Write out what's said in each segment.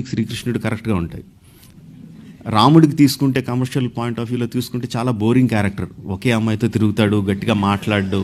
శ్రీకృష్ణుడు కరెక్ట్గా ఉంటాయి రాముడికి తీసుకుంటే కమర్షియల్ పాయింట్ ఆఫ్ వ్యూలో తీసుకుంటే చాలా బోరింగ్ క్యారెక్టర్ ఒకే అమ్మాయితో తిరుగుతాడు గట్టిగా మాట్లాడు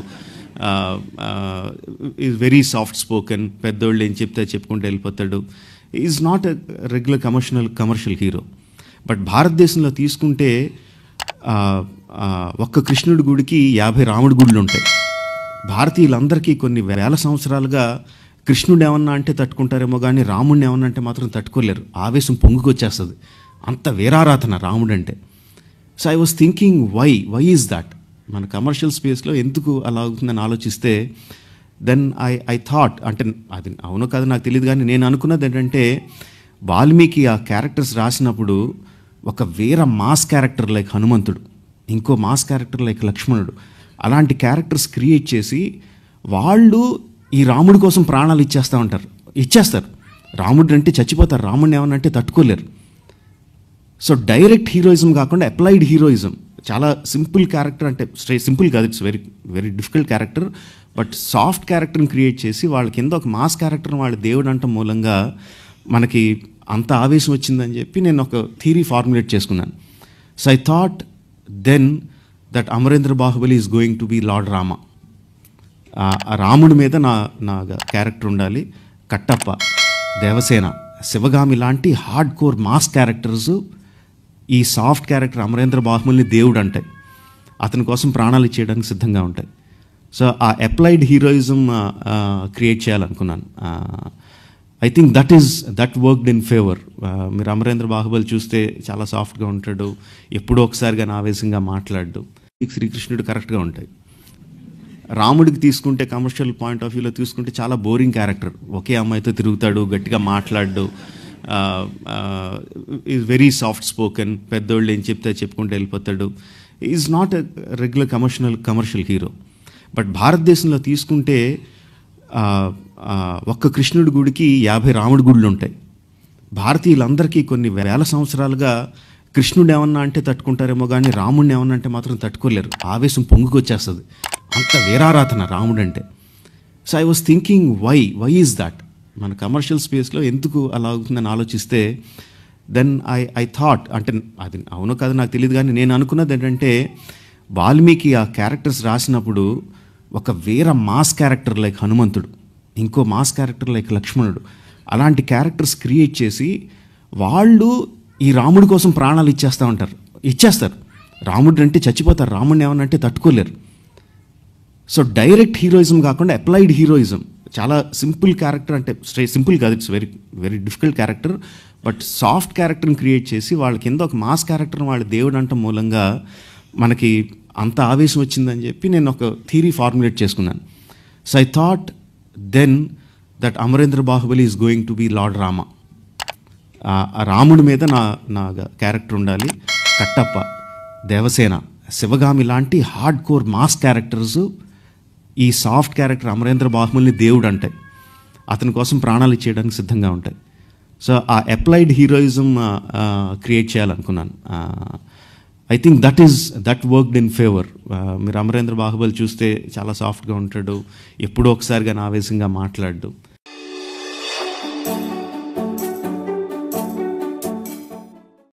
ఈజ్ వెరీ సాఫ్ట్ స్పోకెన్ పెద్దోళ్ళు ఏం చెప్తే చెప్పుకుంటూ వెళ్ళిపోతాడు is not a regular commercial commercial hero but భారతదేశంలో తీసుకుంటే ఆ, ఆ, ఒక్క కృష్ణుడి గుడికి యాభై రాముడి గుడులు ఉంటాయి భారతీయులందరికీ కొన్ని వేల సంవత్సరాలుగా కృష్ణుడు ఏమన్నా అంటే తట్టుకుంటారేమో కానీ రాముడిని ఏమన్నా అంటే మాత్రం తట్టుకోలేరు ఆవేశం పొంగుకొచ్చేస్తుంది అంత వీరారాధన రాముడు అంటే so I was thinking why why is that మన కమర్షియల్ స్పేస్లో ఎందుకు అలా అవుతుందని ఆలోచిస్తే దెన్ ఐ ఐ థాట్ అంటే అది అవునో కాదు నాకు తెలియదు కానీ నేను అనుకున్నది ఏంటంటే వాల్మీకి ఆ క్యారెక్టర్స్ రాసినప్పుడు ఒక వేర మాస్ క్యారెక్టర్ లైక్ హనుమంతుడు ఇంకో మాస్ క్యారెక్టర్ లైక్ లక్ష్మణుడు అలాంటి క్యారెక్టర్స్ క్రియేట్ చేసి వాళ్ళు ఈ రాముడి కోసం ప్రాణాలు ఇచ్చేస్తూ ఉంటారు ఇచ్చేస్తారు రాముడు అంటే చచ్చిపోతారు రాముడిని ఏమన్నా అంటే తట్టుకోలేరు సో డైరెక్ట్ హీరోయిజం కాకుండా అప్లైడ్ హీరోయిజం చాలా సింపుల్ క్యారెక్టర్ అంటే స్ట్రే సింపుల్ కాదు it's very very difficult character but soft క్యారెక్టర్ని క్రియేట్ చేసి వాళ్ళ కింద ఒక మాస్ క్యారెక్టర్ని వాళ్ళ దేవుడు అంట మూలంగా మనకి అంత ఆవేశం వచ్చిందని చెప్పి నేను ఒక థీరీ ఫార్ములేట్ చేసుకున్నాను so I thought then that Amarendra Baahubali is going to be lord Rama uh uh రాముడి మీద నా నా క్యారెక్టర్ ఉండాలి కట్టప్ప దేవసేన శివగామి లాంటి హార్డ్ కోర్ మాస్ క్యారెక్టర్స్ ఈ సాఫ్ట్ క్యారెక్టర్ అమరేంద్ర బాహుబలిని దేవుడు అంటాయి అతని కోసం ప్రాణాలు ఇచ్చేయడానికి సిద్ధంగా ఉంటాయి so uh applied heroism create చేయాలనుకున్నాను I think that is that worked in favour మీరు అమరేంద్ర బాహుబలి చూస్తే చాలా సాఫ్ట్గా ఉంటాడు ఎప్పుడో ఒకసారి కానీ ఆవేశంగా మాట్లాడు శ్రీకృష్ణుడు కరెక్ట్గా ఉంటాయి రాముడికి తీసుకుంటే కమర్షియల్ పాయింట్ ఆఫ్ వ్యూలో తీసుకుంటే చాలా బోరింగ్ క్యారెక్టర్ ఒకే అమ్మాయితో తిరుగుతాడు గట్టిగా మాట్లాడు ఈజ్ వెరీ సాఫ్ట్ స్పోకెన్ పెద్దోళ్ళు ఏం చెప్తే చెప్పుకుంటూ వెళ్ళిపోతాడు is not a regular commercial commercial hero but భారతదేశంలో తీసుకుంటే ఆ, ఆ, ఒక్క కృష్ణుడి గుడికి యాభై రాముడి గుడులు ఉంటాయి భారతీయులందరికీ కొన్ని వేల సంవత్సరాలుగా కృష్ణుడు ఏమన్నా అంటే తట్టుకుంటారేమో కానీ రాముడిని ఏమన్నా అంటే మాత్రం తట్టుకోలేరు ఆవేశం పొంగుకొచ్చేస్తుంది అంత వీరారాధన రాముడు అంటే so I was thinking why why is that మన కమర్షియల్ స్పేస్లో ఎందుకు అలా అవుతుందని ఆలోచిస్తే దెన్ ఐ ఐ థాట్ అంటే అది అవునో కాదు నాకు తెలియదు కానీ నేను అనుకున్నది ఏంటంటే వాల్మీకి ఆ క్యారెక్టర్స్ రాసినప్పుడు ఒక వేర మాస్ క్యారెక్టర్ లైక్ హనుమంతుడు ఇంకో మాస్ క్యారెక్టర్ లైక్ లక్ష్మణుడు అలాంటి క్యారెక్టర్స్ క్రియేట్ చేసి వాళ్ళు ఈ రాముడి కోసం ప్రాణాలు ఇచ్చేస్తూ ఉంటారు ఇచ్చేస్తారు రాముడు అంటే చచ్చిపోతారు రాముడిని ఏమన్నా అంటే తట్టుకోలేరు సో డైరెక్ట్ హీరోయిజం కాకుండా అప్లైడ్ హీరోయిజం చాలా సింపుల్ క్యారెక్టర్ అంటే స్ట్రే సింపుల్ కాదు it's very very difficult character but soft క్యారెక్టర్ని క్రియేట్ చేసి వాళ్ళ కింద ఒక మాస్ క్యారెక్టర్ని వాళ్ళ దేవుడు అంట మూలంగా మనకి అంత ఆవేశం వచ్చిందని చెప్పి నేను ఒక థీరీ ఫార్ములేట్ చేసుకున్నాను so I thought then that Amarendra Baahubali is going to be lord Rama uh uh రాముడి మీద నా నా క్యారెక్టర్ ఉండాలి కట్టప్ప దేవసేన శివగామి లాంటి హార్డ్ కోర్ మాస్ క్యారెక్టర్స్ ఈ సాఫ్ట్ క్యారెక్టర్ అమరేంద్ర బాహుబలిని దేవుడు అంటాయి అతని కోసం ప్రాణాలు ఇచ్చేయడానికి సిద్ధంగా ఉంటాయి so uh applied heroism create చేయాలనుకున్నాను I think that is that worked in favour మీరు అమరేంద్ర బాహుబలి చూస్తే చాలా సాఫ్ట్గా ఉంటాడు ఎప్పుడో ఒకసారి కానీ ఆవేశంగా మాట్లాడు